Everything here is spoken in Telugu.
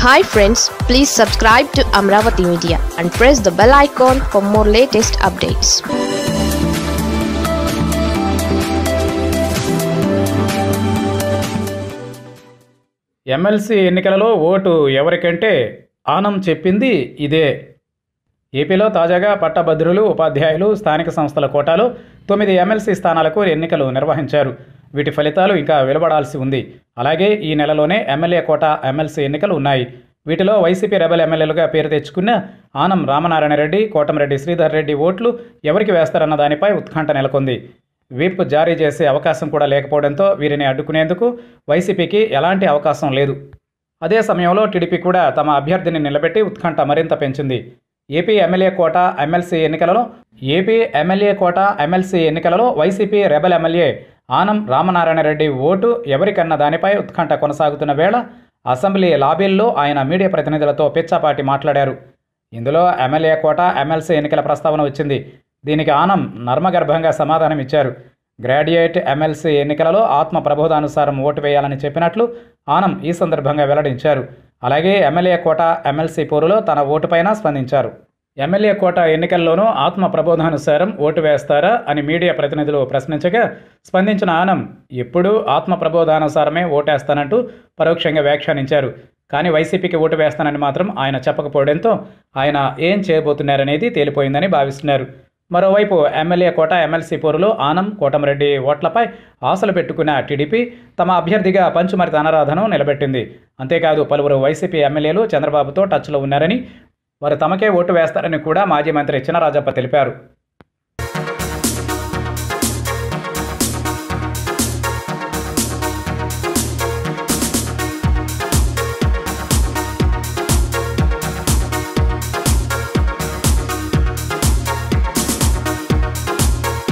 hi friends please subscribe to Amaravati media and press the bell icon for more latest updates MLC ఎన్నికలలో ఓటు ఎవరికంటే ఆనం చెప్పింది ఇదే ఏపీలో తాజాగా పట్టభద్రులు ఉపాధ్యాయులు స్థానిక సంస్థల కోటాలో తొమ్మిది ఎమ్మెల్సీ స్థానాలకు ఎన్నికలు నిర్వహించారు వీటి ఫలితాలు ఇంకా వెలువడాల్సి ఉంది అలాగే ఈ నెలలోనే ఎమ్మెల్యే కోట ఎమ్మెల్సీ ఎన్నికలు ఉన్నాయి వీటిలో వైసీపీ రెబల్ ఎమ్మెల్యేలుగా పేరు తెచ్చుకున్న ఆనం రామనారాయణ రెడ్డి కోటమిరెడ్డి శ్రీధర్ రెడ్డి ఓట్లు ఎవరికి వేస్తారన్న దానిపై ఉత్కంఠ నెలకొంది విప్ జారీ చేసే అవకాశం కూడా లేకపోవడంతో వీరిని అడ్డుకునేందుకు వైసీపీకి ఎలాంటి అవకాశం లేదు అదే సమయంలో టీడీపీ కూడా తమ అభ్యర్థిని నిలబెట్టి ఉత్కంఠ మరింత పెంచింది ఏపీ ఎమ్మెల్యే కోట ఎమ్మెల్సీ ఎన్నికలలో ఏపీ ఎమ్మెల్యే కోట ఎమ్మెల్సీ ఎన్నికలలో YCP rebel MLA Anam Ramanarayana Reddy vote ఎవరికన్న దానిపై ఉత్కంఠ కొనసాగుతున్న వేళ అసెంబ్లీ లాబీల్లో ఆయన మీడియా ప్రతినిధులతో పిచ్చాపాటి మాట్లాడారు ఇందులో ఎమ్మెల్యే కోట ఎమ్మెల్సీ ఎన్నికల ప్రస్తావన వచ్చింది దీనికి ఆనం నర్మగర్భంగా సమాధానం ఇచ్చారు గ్రాడ్యుయేట్ ఎమ్మెల్సీ ఎన్నికలలో ఆత్మ ప్రబోధానుసారం ఓటు వేయాలని చెప్పినట్లు ఆనం ఈ సందర్భంగా వెల్లడించారు అలాగే ఎమ్మెల్యే కోట ఎమ్మెల్సీ పోరులో తన ఓటుపైన స్పందించారు ఎమ్మెల్యే కోట ఎన్నికల్లోనూ ఆత్మ ప్రబోధానుసారం ఓటు వేస్తారా అని మీడియా ప్రతినిధులు ప్రశ్నించగా స్పందించిన ఆనం ఎప్పుడూ ఆత్మ ప్రబోధానుసారమే ఓటేస్తానంటూ పరోక్షంగా వ్యాఖ్యానించారు కానీ వైసీపీకి ఓటు వేస్తానని మాత్రం ఆయన చెప్పకపోవడంతో ఆయన ఏం చేయబోతున్నారనేది తేలిపోయిందని భావిస్తున్నారు మరోవైపు ఎమ్మెల్యే కోట ఎమ్మెల్సీ పోరులో ఆనం కోటమిరెడ్డి ఓట్లపై ఆశలు పెట్టుకున్న టీడీపీ తమ అభ్యర్థిగా పంచుమర్తి అనరాధను నిలబెట్టింది అంతేకాదు పలువురు వైసీపీ ఎమ్మెల్యేలు చంద్రబాబుతో టచ్లో ఉన్నారని వారు తమకే ఓటు వేస్తారని కూడా మాజీ మంత్రి చినరాజప్ప తెలిపారు